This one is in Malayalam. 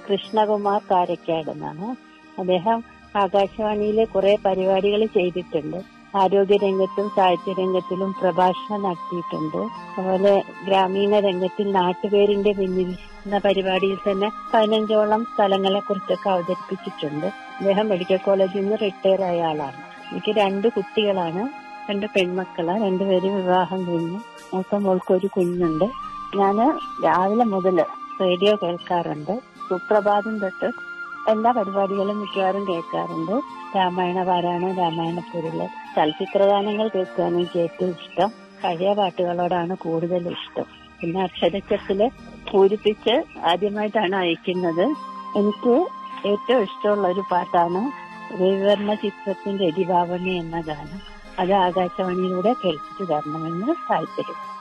കൃഷ്ണകുമാർ കാരക്കാട് എന്നാണ് അദ്ദേഹം ആകാശവാണിയിലെ കുറെ പരിപാടികൾ ചെയ്തിട്ടുണ്ട് ആരോഗ്യ രംഗത്തും സാഹിത്യ രംഗത്തിലും പ്രഭാഷണം നടത്തിയിട്ടുണ്ട് അതുപോലെ ഗ്രാമീണ രംഗത്തിൽ നാട്ടുപേരിന്റെ പിന്നിൽ എന്ന പരിപാടിയിൽ തന്നെ പതിനഞ്ചോളം സ്ഥലങ്ങളെ കുറിച്ചൊക്കെ അവതരിപ്പിച്ചിട്ടുണ്ട് അദ്ദേഹം മെഡിക്കൽ കോളേജിൽ നിന്ന് റിട്ടയർ ആയ ആളാണ് എനിക്ക് രണ്ട് കുട്ടികളാണ് രണ്ട് പെൺമക്കള് രണ്ടുപേരും വിവാഹം കഴിഞ്ഞു മൂത്ത മോൾക്ക് ഒരു കുഞ്ഞുണ്ട് ഞാന് രാവിലെ മുതൽ റേഡിയോ കേൾക്കാറുണ്ട് സുപ്രഭാതം തൊട്ട് എല്ലാ പരിപാടികളും മിക്കവാറും കേൾക്കാറുണ്ട് രാമായണ പാരായണം രാമായണ പൊരുള് ചലച്ചിത്രഗാനങ്ങൾ കേൾക്കാൻ എനിക്ക് ഏറ്റവും ഇഷ്ടം പഴയ പാട്ടുകളോടാണ് കൂടുതൽ ഇഷ്ടം പിന്നെ അക്ഷരച്ചത്തില് പൂരിപ്പിച്ച് ആദ്യമായിട്ടാണ് അയക്കുന്നത് എനിക്ക് ഏറ്റവും ഇഷ്ടമുള്ള ഒരു പാട്ടാണ് രവിവർമ്മ ചിത്രത്തിന്റെ രതിഭാവണി എന്ന ഗാനം അത് ആകാശവാണിയിലൂടെ കേൾപ്പിച്ചു തരണമെന്ന് താല്പര്യം